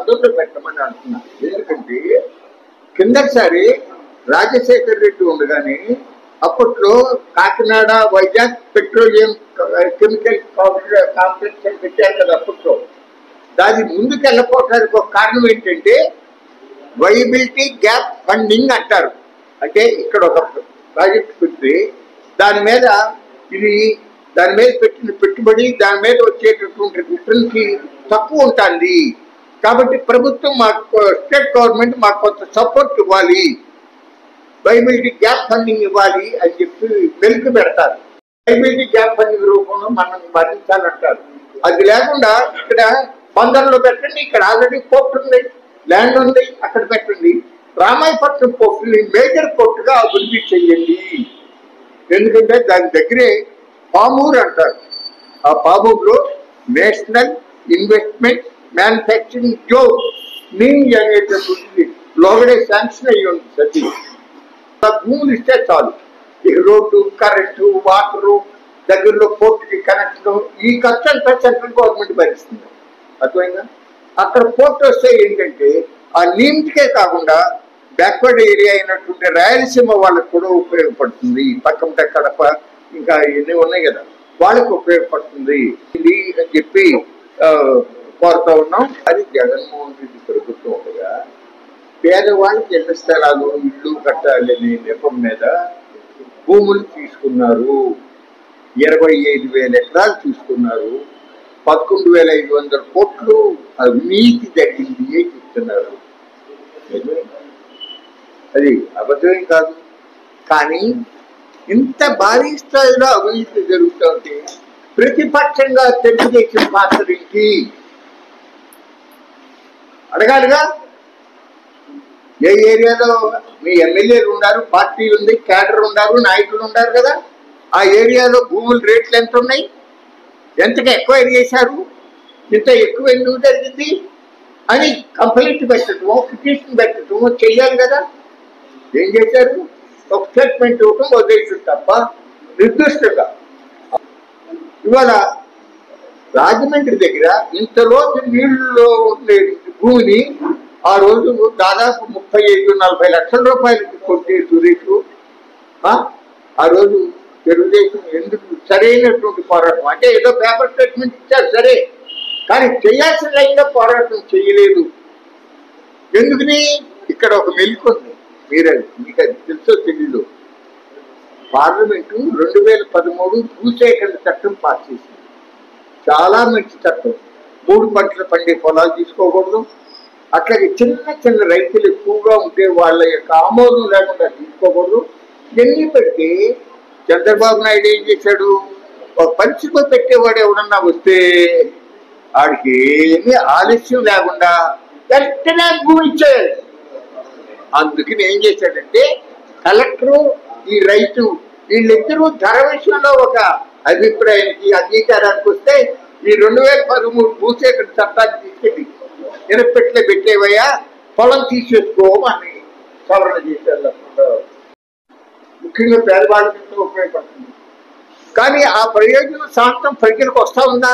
పద్ధతిలో పెట్టమని అంటున్నా ఎందుకంటే కిందసారి రాజశేఖర రెడ్డి ఉండగానే అప్పట్లో Kakinada Vizag petroleum chemical complex అని పెట్టారు కదా అప్పట్లో దాని ముందుకు వెళ్ళకపోవడానికి ఒక కారణం ఏంటంటే వైబిలిటీ గ్యాప్ ఫండింగ్ అంటారు అంటే ఇక్కడ ఒక ప్రాజెక్ట్ పెట్టి దాని మీద ఇది దాని మీద పెట్టిన పెట్టుబడి దాని మీద వచ్చేటటువంటి రిటర్న్ కి తక్కువ ఉంటుంది కాబట్టి ప్రభుత్వం మాకు స్టేట్ గవర్నమెంట్ మాకు కొంత సపోర్ట్ ఇవ్వాలి వైబిలిటీ గ్యాప్ ఫండింగ్ ఇవ్వాలి అని చెప్పి వెలుగు పెడతారు వైబిలిటీ గ్యాప్ ఫండింగ్ రూపంలో మనం భరించాలంటారు అది లేకుండా ఇక్కడ బందర్లో పెట్టండి ఇక్కడ ఆల్రెడీ పోర్ట్ ఉంది ల్యాండ్ ఉంది అక్కడ పెట్టండి రామాయపట్నం పోర్టుని మేజర్ పోర్టుగా అభివృద్ధి చెయ్యండి ఎందుకంటే దాని దగ్గరే పామూర్ అంటారు ఆ పామూరులో నేషనల్ ఇన్వెస్ట్మెంట్ మ్యానుఫ్యాక్చరింగ్ జోన్ నీమ్ అనేటటువంటి లోగడే శాంక్షన్ అయ్యి ఉంది సతీ ఆ భూములు ఇస్తే చాలు ఇక రోడ్డు కరెంటు వాటరు దగ్గరలో పోర్టుకి కనెక్షన్ ఈ ఖర్చు అంతా సెంట్రల్ గవర్నమెంట్ భరిస్తుంది అర్థమైందా అక్కడ పోర్ట్ వస్తే ఏంటంటే ఆ నీమ్స్కే కాకుండా బ్యాక్వర్డ్ ఏరియా అయినటువంటి రాయలసీమ వాళ్ళకు కూడా ఉపయోగపడుతుంది పక్కన కడప ఇంకా ఇవన్నీ ఉన్నాయి కదా వాళ్ళకి ఉపయోగపడుతుంది ఇది అని చెప్పి ఆ, కోరుతా ఉన్నాం అది జగన్మోహన్ రెడ్డి ప్రభుత్వం ఉండగా పేదవాళ్ళకి ఇళ్ల స్థలాలు ఇల్లు కట్టాలనే నెపం మీద భూములు తీసుకున్నారు ఇరవై ఐదు వేల ఎకరాలు తీసుకున్నారు పదకొండు వేల ఐదు వందల కోట్లు అవినీతి జరిగింది అని చెప్తున్నారు నిజమే. అది అబద్ధమేం కాదు కానీ ఇంత భారీ స్థాయిలో అవినీతి జరుగుతుంటే ప్రతిపక్షంగా తెలుగుదేశం పాత్ర ఏంటి అడగాలిగా ఏ ఏరియాలో మీ ఎమ్మెల్యేలు ఉన్నారు పార్టీ ఉంది క్యాడర్ ఉన్నారు నాయకులు ఉన్నారు కదా ఆ ఏరియాలో భూముల రేట్లు ఎంత ఉన్నాయి ఎంతగా ఎక్వైర్ చేశారు ఇంత ఎక్కువ ఎందుకు జరిగింది అని కంప్లైంట్ పెట్టడము పిటిషన్ పెట్టడము చెయ్యాలి కదా ఏం చేశారు ఒక స్టేట్మెంట్ ఇవ్వటం వదిలేసారు తప్ప నిర్దిష్టంగా ఇవాళ రాజమండ్రి దగ్గర ఇంత రోజు నీళ్ళలో ఉండే భూమిని ఆ రోజు దాదాపు ముప్పై ఐదు నలభై లక్షల రూపాయలకి కొట్టే సురేష్ ఆ? ఆ రోజు తెలుగుదేశం ఎందుకు సరైనటువంటి పోరాటం అంటే ఏదో పేపర్ స్టేట్మెంట్ ఇచ్చారు సరే కానీ చేయాల్సిన లైన్లో పోరాటం చేయలేదు ఎందుకని ఇక్కడ ఒక మెలిక ఉంది మీరు మీకు అది తెలుసో తెలీదు పార్లమెంటు రెండు వేల పదమూడు భూసేకరణ చట్టం పాస్ చేసింది చాలా మంచి చట్టం మూడు పంటలు పండే పొలాలు తీసుకోకూడదు అట్లాగే చిన్న చిన్న రైతులు ఎక్కువగా ఉండే వాళ్ళ యొక్క ఆమోదం లేకుండా తీసుకోకూడదు ఇవన్నీ పెట్టి చంద్రబాబు నాయుడు ఏం చేశాడు ఒక పరిస్థితిలో పెట్టేవాడు ఎవడన్నా వస్తే వాడికి ఏమీ ఆలస్యం లేకుండా వెంటనే భూమి ఇచ్చేయాలి అందుకని ఏం చేశాడంటే కలెక్టరు ఈ రైతు వీళ్ళిద్దరూ ధర విషయంలో ఒక అభిప్రాయానికి అంగీకారానికి వస్తే ఈ రెండు వేల పదమూడు భూసేకరణ చట్టాన్ని తీసుకెళ్ళి ఇరపెట్లో పెట్టేవయ్యా పొలం తీసేసుకోమని సవరణ చేశారు అప్పుడు. ముఖ్యంగా పేదవాళ్ళకి ఎంతో ఉపయోగపడుతుంది కానీ ఆ ప్రయోజనం శాంతం ప్రజలకు వస్తా ఉందా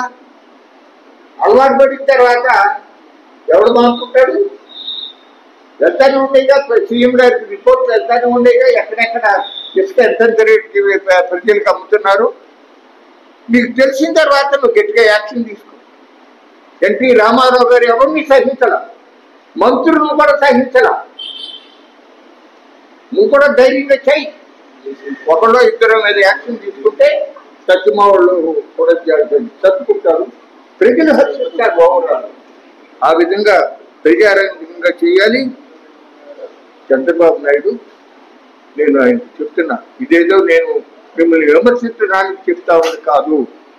అలవాటు పడిన తర్వాత ఎవడు మానుకుంటాడు వెళ్తానే ఉండేగా సీఎం గారికి రిపోర్ట్లు వెళ్తానే ఉండేగా ఎక్కడెక్కడ ఇసుక ఎంత ఎంత రేటుకి ప్రజలకు అమ్ముతున్నారు నీకు తెలిసిన తర్వాత నువ్వు గట్టిగా యాక్షన్ తీసుకో ఎన్టీ రామారావు గారు ఎవరిని సహించాల మంత్రులను కూడా సహించాల నువ్వు కూడా ధైర్యంగా చెయ్యి ఒకళ్ళు ఇద్దరు మీద యాక్షన్ తీసుకుంటే సత్యమా వాళ్ళు కూడా చదువుకుంటారు ప్రజలు హర్షిస్తారు బాగున్నారు ఆ విధంగా ప్రజారంగంగా చేయాలి చంద్రబాబు నాయుడు నేను ఆయనకు చెప్తున్నా ఇదేదో నేను మిమ్మల్ని విమర్శించడానికి చెప్తామని కాదు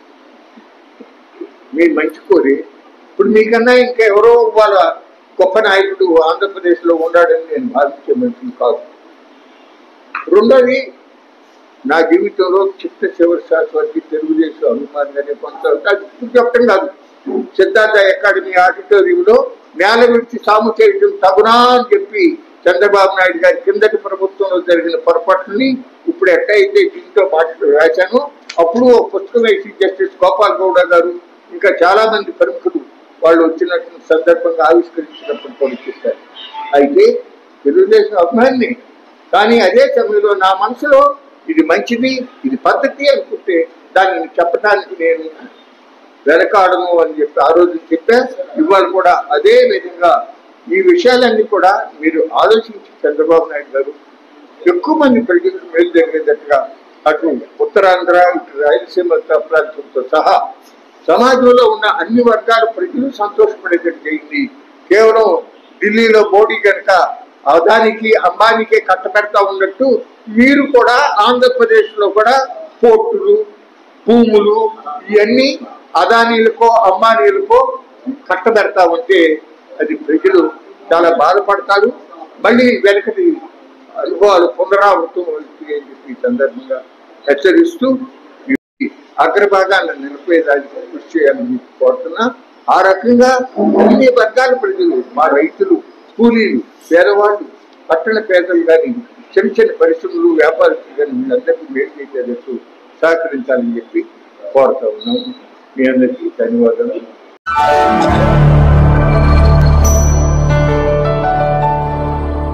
మీరు మంచి కోరి ఇప్పుడు మీకన్నా ఇంకా ఎవరో వాళ్ళ గొప్ప నాయకుడు ఆంధ్రప్రదేశ్లో ఉన్నాడని నేను భావించే మనిషిని కాదు రెండోది నా జీవితంలో చిత్త చివరి శాశ్వతి తెలుగుదేశం అభిమానిగానే కొనసాగుతా ఇప్పుడు చెప్పడం కాదు సిద్ధార్థ అకాడమీ ఆడిటోరియంలో నేల విడిచి సాము చేయడం తగునా అని చెప్పి చంద్రబాబు నాయుడు గారి కిందటి ప్రభుత్వంలో జరిగిన పొరపాట్లని ఇప్పుడు ఎట్టయితే దీంతో మాటలు రాశాను అప్పుడు ఒక పుస్తకం వేసి జస్టిస్ గోపాల్ గౌడ గారు ఇంకా చాలా మంది ప్రముఖులు వాళ్ళు వచ్చినట్టు సందర్భంగా ఆవిష్కరించినప్పుడు కూడా చెప్పారు అయితే తెలుగుదేశం అభిమాని కానీ అదే సమయంలో నా మనసులో ఇది మంచిది ఇది పద్ధతి అనుకుంటే దానిని చెప్పడానికి నేను వెనకాడను అని చెప్పి ఆ రోజు చెప్పా ఇవాళ కూడా అదే విధంగా ఈ విషయాలన్నీ కూడా మీరు ఆలోచించి చంద్రబాబు నాయుడు గారు ఎక్కువ మంది ప్రజలకు మేలు జరిగేటట్టుగా అటు ఉత్తరాంధ్ర ఇటు రాయలసీమ ప్రాంతంతో సహా సమాజంలో ఉన్న అన్ని వర్గాల ప్రజలు సంతోషపడేటట్టు చేయింది కేవలం ఢిల్లీలో మోడీ కనుక అదానికి అంబానీకే కట్టబెడతా ఉన్నట్టు మీరు కూడా ఆంధ్రప్రదేశ్ లో కూడా పోర్టులు భూములు ఇవన్నీ అదానీలకో అంబానీలకో కట్టబెడతా ఉంటే అది ప్రజలు చాలా బాధపడతారు మళ్ళీ వెనకటి అనుభవాలు పునరావృతం అవుతాయి అని చెప్పి ఈ సందర్భంగా హెచ్చరిస్తూ ఈ అగ్రభాగాన్ని నిలిపేదానికి కృషి చేయాలని మీకు కోరుతున్నా ఆ రకంగా అన్ని వర్గాల ప్రజలు మా రైతులు కూలీలు పేదవాళ్ళు పట్టణ పేదలు కానీ చిన్న చిన్న పరిశ్రమలు వ్యాపారస్తులు కానీ వీళ్ళందరికీ మేలు చేసేటట్టు సహకరించాలని చెప్పి కోరుతా ఉన్నాం మీ అందరికీ ధన్యవాదాలు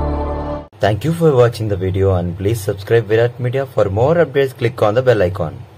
Thank you for watching the video and please subscribe Virat Media for more updates click on the bell icon.